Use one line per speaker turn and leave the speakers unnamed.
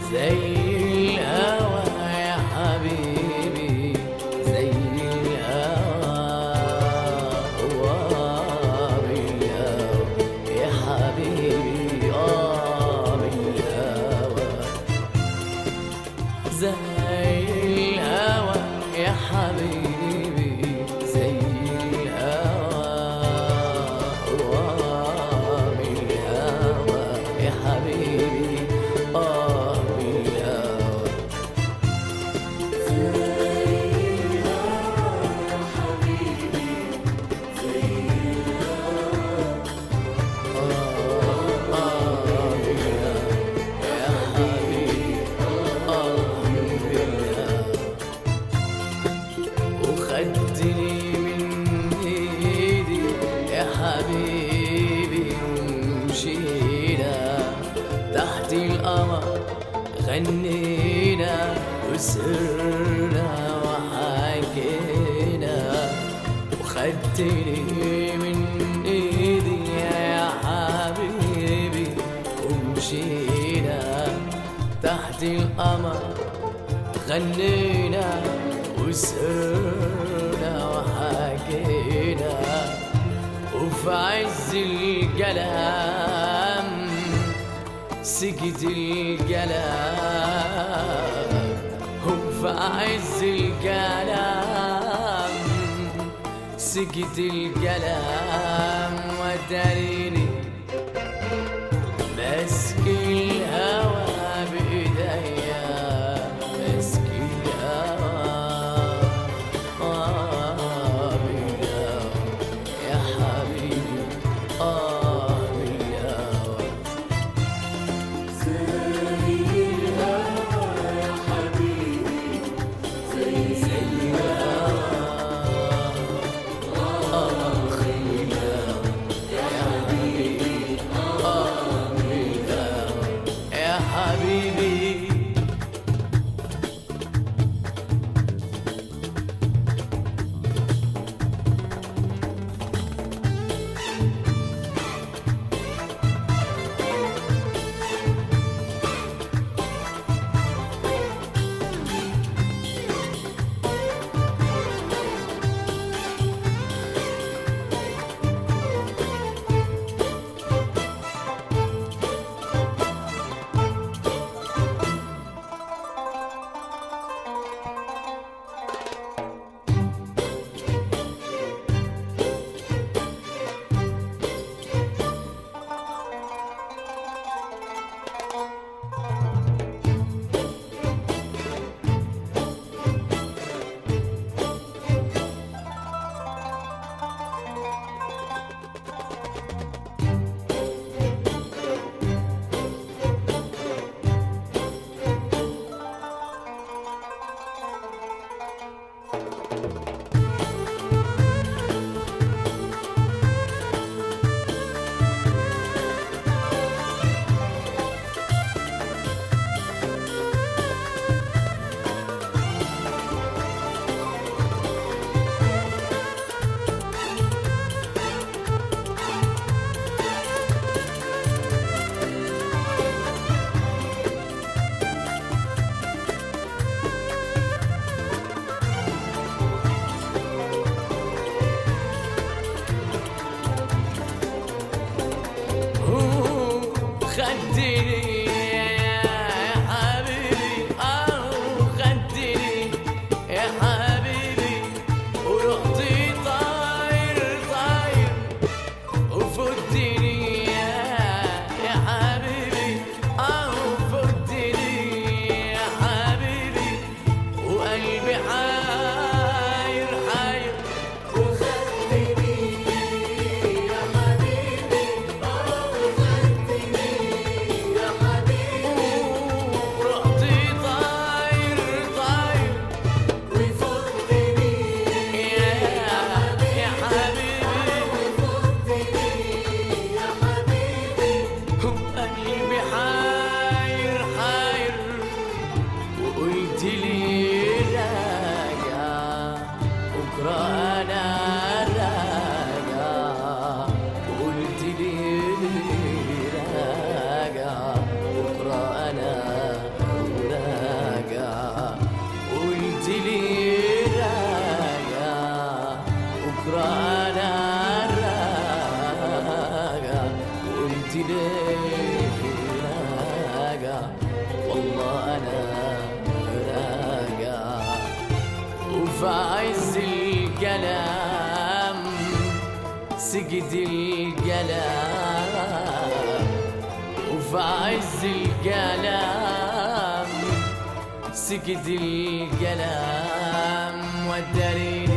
زي الهوى يا حبيبي زي الهوى هو بالهوى يا حبيبي اه بالهوى زي الهوى يا حبيبي زي الهوى هو بالهوى يا حبيبي اه بالهوى وخدني من ايدي يا حبيبي ومشينا تحت القمر غنينا وسرنا وحكينا وخدتني من ايدي يا حبيبي ومشينا تحت القمر غنينا وسرنا وحكينا وفي عز الكلام سكت الكلام وفي عز الكلام سكت الكلام وداريني ماسك الهوى بإيديا ماسك الهوى آه بالهوى يا حبيبي آه بالهوى يا حبيبي خدني يا حبيبي اه خدني يا حبيبي ورحت طاير طاير وفدني يا حبيبي اه فدني يا حبيبي وقلبي حاير حاير وخدني يا حبيبي اه خدني ليه راقع والله انا راقع وفي عز الكلام سجد الكلام وفي عز الكلام سكت الكلام والدليل